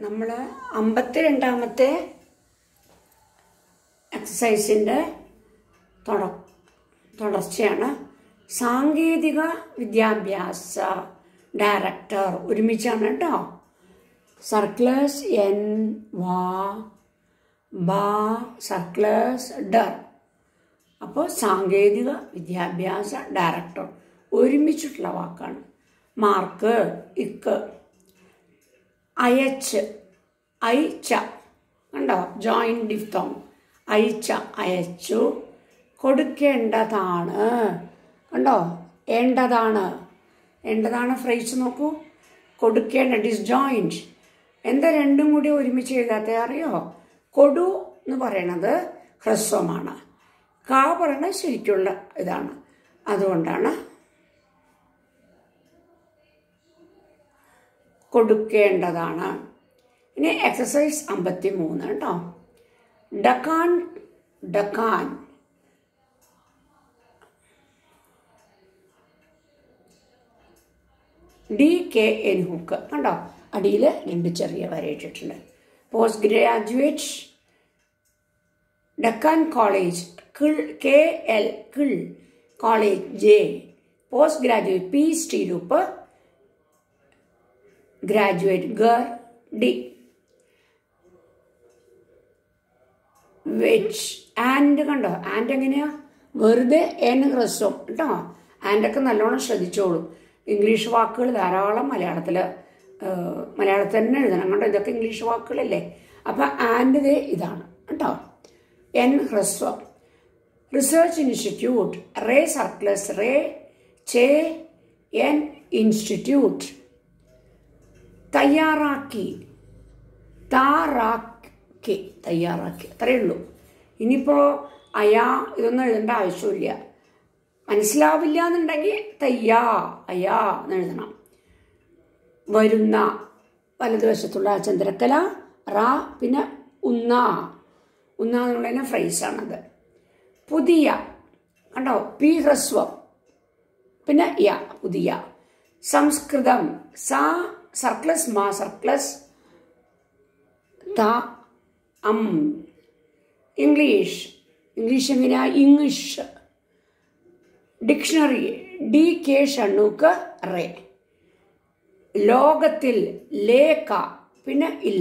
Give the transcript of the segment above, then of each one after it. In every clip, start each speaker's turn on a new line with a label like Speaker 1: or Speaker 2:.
Speaker 1: നമ്മൾ അമ്പത്തി രണ്ടാമത്തെ എക്സസൈസിൻ്റെ തുട തുടർച്ചയാണ് സാങ്കേതിക വിദ്യാഭ്യാസ ഡയറക്ടർ ഒരുമിച്ചാണ് കേട്ടോ സർക്ലസ് എൻ വാ ബാ സർക്ലസ് ഡർ അപ്പോൾ സാങ്കേതിക വിദ്യാഭ്യാസ ഡയറക്ടർ ഒരുമിച്ചിട്ടുള്ള വാക്കാണ് മാർക്ക് ഇക്ക് അയച്ച് അയച്ച കണ്ടോ ജോയിൻറ്റ് ഡിഫ്തോങ് അയച്ച അയച്ചു കൊടുക്കേണ്ടതാണ് കണ്ടോ ഏണ്ടതാണ് ഏണ്ടതാണ് ഫ്രൈസ് നോക്കൂ കൊടുക്കേണ്ട ഡിസ്ജോയിൻറ്റ് എന്താ രണ്ടും കൂടി ഒരുമിച്ച് എഴുതാത്ത അറിയോ കൊടു എന്ന് പറയണത് ഹ്രസ്വമാണ് കാ പറയണത് ശരിക്കുള്ള ഇതാണ് അതുകൊണ്ടാണ് കൊടുക്കേണ്ടതാണ് ഇനി എക്സസൈസ് അമ്പത്തി മൂന്ന് കേട്ടോ Deccan Deccan D K N hook കണ്ടോ അടിയിൽ രണ്ട് ചെറിയ വരയിട്ടിട്ടുണ്ട് പോസ്റ്റ് ഗ്രാജുവേറ്റ് ഡക്കാൻ കോളേജ് കിൾ കെ എൽ കിൾ college J post graduate P സ്റ്റീലൂപ്പ് ഗ്രാജുവേറ്റ് ഗർ ഡി വെച്ച് ആൻഡ് കണ്ടോ ആൻഡ് എങ്ങനെയാ വെറുതെ എൻ ഹ്രസ്വം കേട്ടോ ആൻഡൊക്കെ നല്ലോണം ശ്രദ്ധിച്ചോളൂ ഇംഗ്ലീഷ് വാക്കുകൾ ധാരാളം മലയാളത്തിൽ മലയാളത്തിൽ തന്നെ എഴുതണം കണ്ടോ ഇതൊക്കെ ഇംഗ്ലീഷ് വാക്കുകളല്ലേ അപ്പം ആൻഡ് ദേ ഇതാണ് കേട്ടോ എൻ ഹ്രസ്വം റിസർച്ച് ഇൻസ്റ്റിറ്റ്യൂട്ട് റേ സർക്ലസ് റേ ചേ എൻ ഇൻസ്റ്റിറ്റ്യൂട്ട് തയ്യാറാക്കി താറാക്കി തയ്യാറാക്കി അത്രയേ ഉള്ളൂ ഇനിയിപ്പോൾ അയാ ഇതൊന്നും എഴുതേണ്ട ആവശ്യമില്ല മനസ്സിലാവില്ല എന്നുണ്ടെങ്കിൽ തയ്യാ അയാ എന്ന് എഴുതണം വരുന്ന വലതുവശത്തുള്ള ചന്ദ്രക്കല റാ പിന്നെ ഉന്ന ഉന്ന എന്നുള്ളതിന് ഫ്രൈസാണത് പുതിയ കണ്ടോ പി ഹ്രസ്വം പിന്നെ യ പുതിയ സംസ്കൃതം സാ സർക്ലസ് മാ സർക്ലസ് ത അം ഇംഗ്ലീഷ് ഇംഗ്ലീഷ് എങ്ങനെയാ ഇംഗ്ലീഷ് ഡിക്ഷണറി ഡി കെ ഷണ്ണൂക്ക് റേ ലോകത്തിൽ ലേഖ പിന്നെ ഇൽ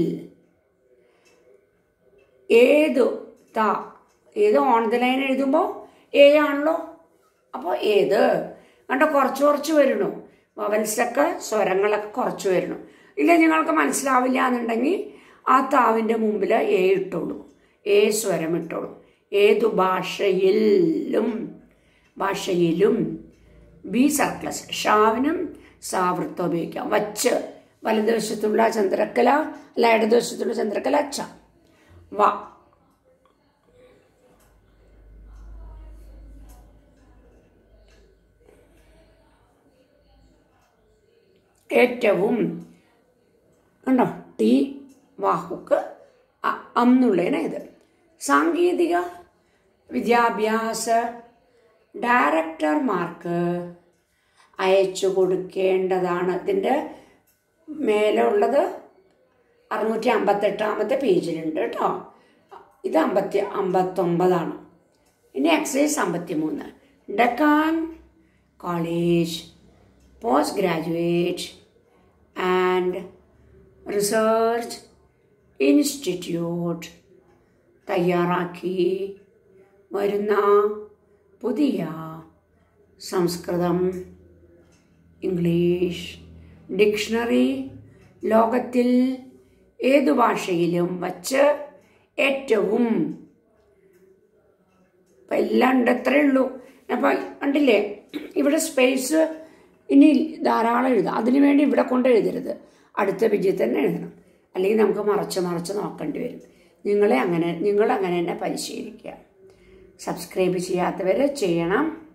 Speaker 1: ഏതു ത ഏത് ഓൺ ദ ലൈൻ എഴുതുമ്പോൾ ഏ ആണല്ലോ അപ്പോൾ ഏത് കണ്ടോ കുറച്ച് കുറച്ച് വരണു വവൽസൊക്കെ സ്വരങ്ങളൊക്കെ കുറച്ച് വരണു ഇല്ല നിങ്ങൾക്ക് മനസ്സിലാവില്ല എന്നുണ്ടെങ്കിൽ ആ താവിൻ്റെ മുമ്പിൽ ഏ ഇട്ടോളൂ ഏ സ്വരം ഇട്ടോളൂ ഏതു ഭാഷയിലും ഭാഷയിലും ബി സർക്ലസ് ഷാവിനും സാവൃത്തം ഉപയോഗിക്കാം വച്ച് വലതുവശത്തുള്ള ചന്ദ്രക്കല അല്ല ഇടതുവശത്തുള്ള ചന്ദ്രക്കല അച്ച വ ഏറ്റവും കണ്ടോ ടി വാഹുക്ക് അന്നുള്ളതിന് ഇത് സാങ്കേതിക വിദ്യാഭ്യാസ ഡയറക്ടർമാർക്ക് അയച്ചു കൊടുക്കേണ്ടതാണ് ഇതിൻ്റെ മേലെ ഉള്ളത് അറുന്നൂറ്റി അമ്പത്തെട്ടാമത്തെ പേജിലുണ്ട് കേട്ടോ ഇത് അമ്പത്തി അമ്പത്തൊമ്പതാണ് ഇനി എക്സൈസ് അമ്പത്തി മൂന്ന് Deccan college post graduate and research institute തയ്യാറാക്കി വരുന്ന പുതിയ സംസ്കൃതം ഇംഗ്ലീഷ് ഡിക്ഷണറി ലോകത്തിൽ ഏതു ഭാഷയിലും വച്ച് ഏറ്റവും അപ്പം എല്ലാം ഉണ്ട് അത്രേ ഉള്ളൂ അപ്പം കണ്ടില്ലേ ഇവിടെ സ്പേസ് ഇനി ധാരാളം എഴുതാം അതിനു വേണ്ടി ഇവിടെ കൊണ്ട് എഴുതരുത് അടുത്ത പേജിൽ തന്നെ എഴുതണം അല്ലെങ്കിൽ നമുക്ക് മറച്ച് മറച്ച് നോക്കേണ്ടി വരും നിങ്ങളെ അങ്ങനെ നിങ്ങൾ അങ്ങനെ തന്നെ പരിശീലിക്കുക സബ്സ്ക്രൈബ് ചെയ്യാത്തവർ ചെയ്യണം